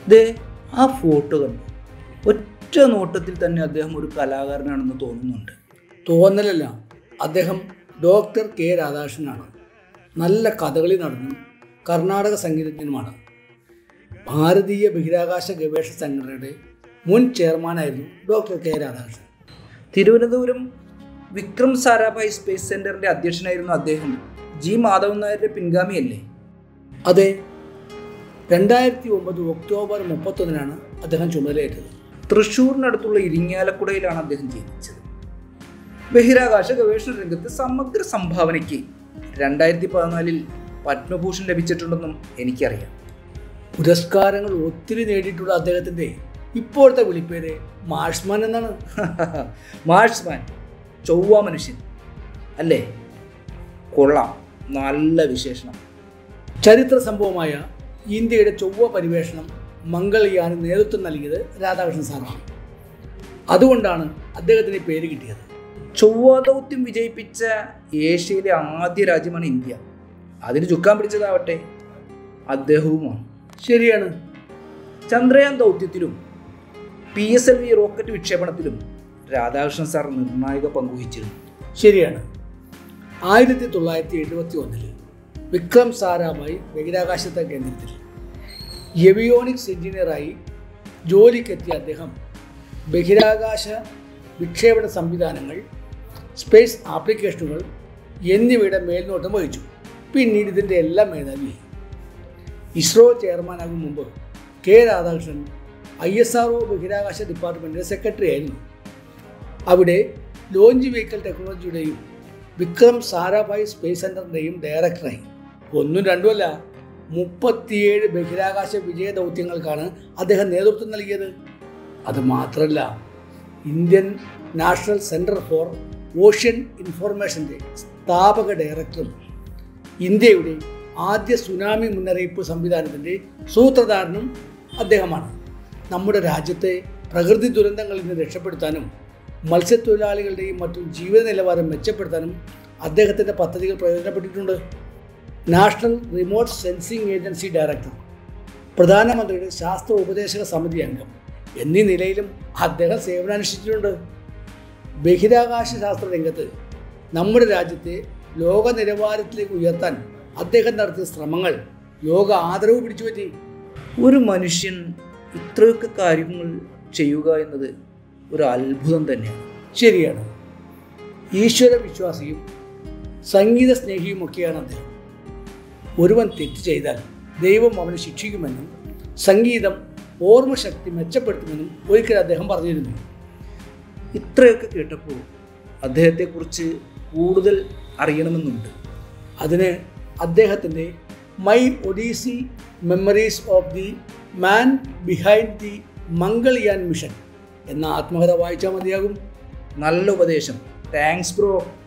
ദേ ആ ഫോട്ടോ കണ്ടു ഒറ്റ നോട്ടത്തിൽ തന്നെ അദ്ദേഹം ഒരു കലാകാരനാണെന്ന് തോന്നുന്നുണ്ട് തോന്നലല്ല അദ്ദേഹം ഡോക്ടർ കെ രാധാകൃഷ്ണനാണ് നല്ല കഥകളി നടനും കർണാടക സംഗീതജ്ഞനുമാണ് ഭാരതീയ ബഹിരാകാശ ഗവേഷണ സംഘടനയുടെ മുൻ ചെയർമാനായിരുന്നു doctor K Radhakrishnan Thiruvananthapuram Vikram Sarabhai space സെന്ററിന്റെ അധ്യക്ഷനായിരുന്നു അദ്ദേഹം ജി മാധവൻ നായരുടെ പിൻഗാമിയല്ലേ അതെ രണ്ടായിരത്തി ഒമ്പത് ഒക്ടോബർ മുപ്പത്തൊന്നിനാണ് അദ്ദേഹം ചുമതലയേറ്റത് തൃശ്ശൂരിനടുത്തുള്ള ഇരിങ്ങാലക്കുടയിലാണ് അദ്ദേഹം ജനിച്ചത് ബഹിരാകാശ ഗവേഷണ രംഗത്ത് സമഗ്ര സംഭാവനയ്ക്ക് രണ്ടായിരത്തി പതിനാലിൽ പത്മഭൂഷൺ ലഭിച്ചിട്ടുണ്ടെന്നും എനിക്കറിയാം പുരസ്കാരങ്ങൾ ഒത്തിരി നേടിയിട്ടുള്ള അദ്ദേഹത്തിൻ്റെ ഇപ്പോഴത്തെ വിളിപ്പേര് മാഷ്മാൻ എന്നാണ് മാർസ്മാൻ ചൊവ്വ മനുഷ്യൻ അല്ലേ കൊള്ളാം നല്ല വിശേഷണം ചരിത്ര സംഭവമായ ഇന്ത്യയുടെ ചൊവ്വ പരിവേഷണം മംഗൾയാന് നേതൃത്വം നൽകിയത് രാധാകൃഷ്ണൻ സാറാണ് അതുകൊണ്ടാണ് അദ്ദേഹത്തിന് ഈ പേര് കിട്ടിയത് ചൊവ്വ ദൗത്യം വിജയിപ്പിച്ച ഏഷ്യയിലെ ആദ്യ രാജ്യമാണ് ഇന്ത്യ അതിന് ചുക്കാൻ പിടിച്ചതാവട്ടെ അദ്ദേഹവുമാണ് ശരിയാണ് ചന്ദ്രയാൻ ദൗത്യത്തിലും P S L V rocket വിക്ഷേപണത്തിലും രാധാകൃഷ്ണൻ സാർ നിർണായക പങ്കുവഹിച്ചിരുന്നു ശരിയാണ് ആയിരത്തി തൊള്ളായിരത്തി എഴുപത്തി ഒന്നിൽ വിക്രം സാരാഭായ് ബഹിരാകാശത്തെ കേന്ദ്രത്തിൽ എവിയോണിക്സ് എഞ്ചിനീയറായി ജോലിക്കെത്തിയ അദ്ദേഹം ബഹിരാകാശ വിക്ഷേപണ സംവിധാനങ്ങൾ സ്പേസ് ആപ്ലിക്കേഷനുകൾ എന്നിവയുടെ മേൽനോട്ടം വഹിച്ചു പിന്നീട് ഇതിൻ്റെ എല്ലാം മേധാവിയായി ഇസ്രോ ചെയർമാനാകും മുമ്പ് K Radhakrishnan I S R O ബഹിരാകാശ ഡിപ്പാർട്ട്മെൻറ്റിൻ്റെ സെക്രട്ടറി ആയിരുന്നു അവിടെ ലോഞ്ച് വെഹിക്കൽ ടെക്നോളജിയുടെയും വിക്രം സാരാഭായ് സ്പേസ് സെൻ്ററിൻ്റെയും ഡയറക്ടറായി ഒന്നും രണ്ടുമല്ല മുപ്പത്തിയേഴ് ബഹിരാകാശ വിജയ ദൗത്യങ്ങൾക്കാണ് അദ്ദേഹം നേതൃത്വം നൽകിയത് അത് മാത്രമല്ല Indian national centre for ocean ഇൻഫോർമേഷൻ്റെ സ്ഥാപക ഡയറക്ടറും ഇന്ത്യയുടെ ആദ്യ സുനാമി മുന്നറിയിപ്പ് സംവിധാനത്തിൻ്റെ സൂത്രധാരനും അദ്ദേഹമാണ് നമ്മുടെ രാജ്യത്തെ പ്രകൃതി ദുരന്തങ്ങളിൽ നിന്ന് രക്ഷപ്പെടുത്താനും മത്സ്യത്തൊഴിലാളികളുടെയും മറ്റും ജീവിത നിലവാരം മെച്ചപ്പെടുത്താനും അദ്ദേഹത്തിൻ്റെ പദ്ധതികൾ പ്രയോജനപ്പെട്ടിട്ടുണ്ട് national remote sensing agency director പ്രധാനമന്ത്രിയുടെ ശാസ്ത്ര ഉപദേശക സമിതി അംഗം എന്നീ നിലയിലും അദ്ദേഹം സേവനാനുഷ്ഠിച്ചിട്ടുണ്ട് ബഹിരാകാശ ശാസ്ത്ര രംഗത്ത് നമ്മുടെ രാജ്യത്തെ ലോക നിലവാരത്തിലേക്ക് ഉയർത്താൻ അദ്ദേഹം നടത്തിയ ശ്രമങ്ങൾ ലോക ആദരവ് പിടിച്ചുപറ്റി ഒരു മനുഷ്യൻ ഇത്രയൊക്കെ കാര്യങ്ങൾ ചെയ്യുക എന്നത് ഒരു അത്ഭുതം തന്നെയാണ് ശരിയാണ് ഈശ്വര വിശ്വാസിയും സംഗീത സ്നേഹിയുമൊക്കെയാണ് അദ്ദേഹം ഒരുവൻ തെറ്റ് ചെയ്താൽ ദൈവം അവനെ ശിക്ഷിക്കുമെന്നും സംഗീതം ഓർമ്മശക്തി മെച്ചപ്പെടുത്തുമെന്നും ഒരിക്കൽ അദ്ദേഹം പറഞ്ഞിരുന്നു ഇത്രയൊക്കെ കേട്ടപ്പോൾ അദ്ദേഹത്തെക്കുറിച്ച് കൂടുതൽ അറിയണമെന്നുണ്ട് അതിന് അദ്ദേഹത്തിൻ്റെ my odyssey memories of the man behind the Mangalyaan mission എന്ന ആത്മകഥ വായിച്ചാൽ മതിയാകും നല്ല ഉപദേശം താങ്ക്സ് ബ്രോ